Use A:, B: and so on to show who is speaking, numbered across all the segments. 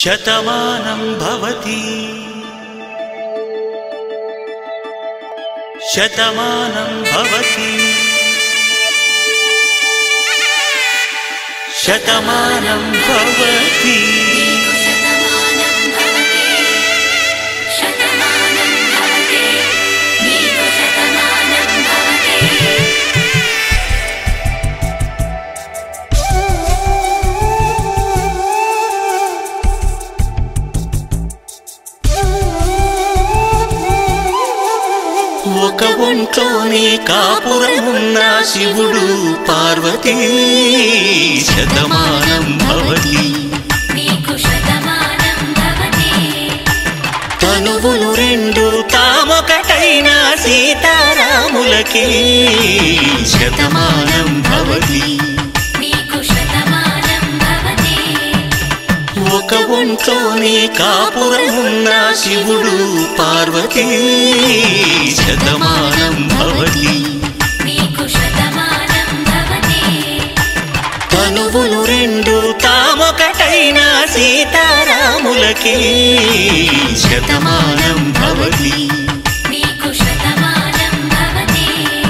A: శతమానం భవతి శతమానం భవతి శతమానం భవతి
B: శతమానం భవతి శతమానం భవతి నీకు శతమానం భవతి
A: ఒక ఒంట్లోనే కాపురమున్న శివుడు పార్వతీ శతమానం భవతి
B: నీకు శతమానం భవతి
A: తనువులు రెండు తామొకటైన సీతారాములకి శతమానం భవతి
B: నీకు శతమానం భవతి
A: ఒక ఒంట్లోనే కాపురమున్న శివుడు పార్వతీ శతమానం భవతి
B: నీకు శతమానం భవతి
A: తనువులు రెండు తామొకటైన సీతారాములకి శతమానం భవతి
B: నీకు శతమానం భవతి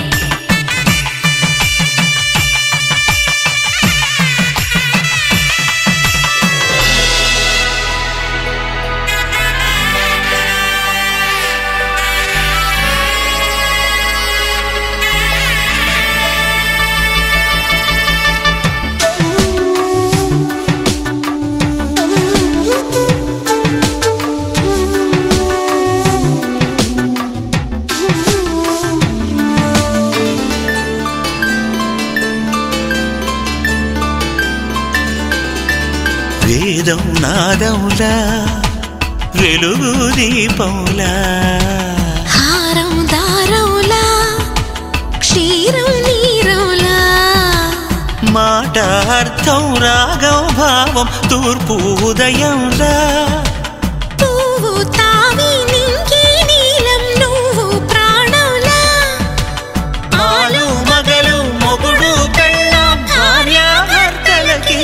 A: వేదం నాదములా వెలుగు దీపంలా
C: హారం దారంలా క్షీరం నీరంలా
A: మాట అర్థం రాగం భావం తూర్పు ఉదయంలా
C: పువ్వు తావి నింగి నీలం నువ్వు ప్రాణంలా
A: ఆలు మగలు మొగుడు కళ్ళ భార్యాభర్తలకి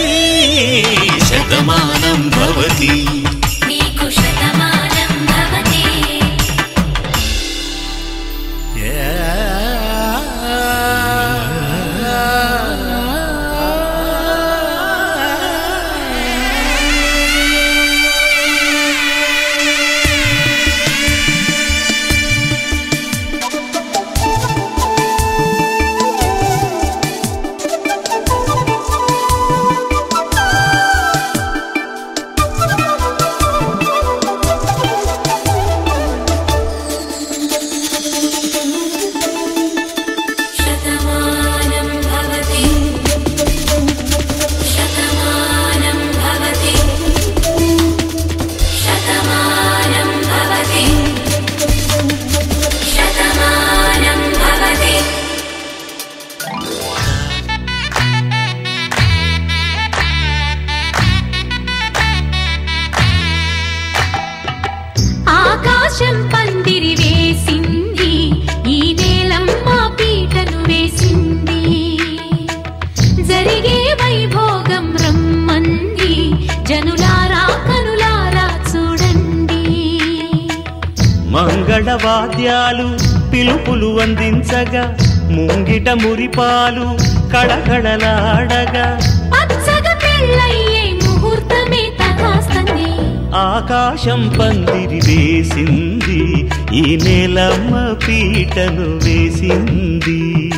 A: శతమానం భవతి
B: నీకు శతమానం భవతి శతమానం భవతి శతమానం భవతి శతమానం భవతి శతమానం భవతి
C: ఆకాశం పందిరి వేసింది ఈ నేలమ్మ పీటను వేసింది జరిగే వైభోగం రమ్మంది జనులారా కనులారా చూడండి
A: మంగళవాద్యాలు పిలుపులు అందించగా ముంగిట మురిపాలు కళకళలాడగా
C: పచ్చగా పెళ్ళయ్యే ముహూర్తమే తగాస్తుంది
A: ఆకాశం పందిరి వేసింది ఈ నేలమ్మ పీటను వేసింది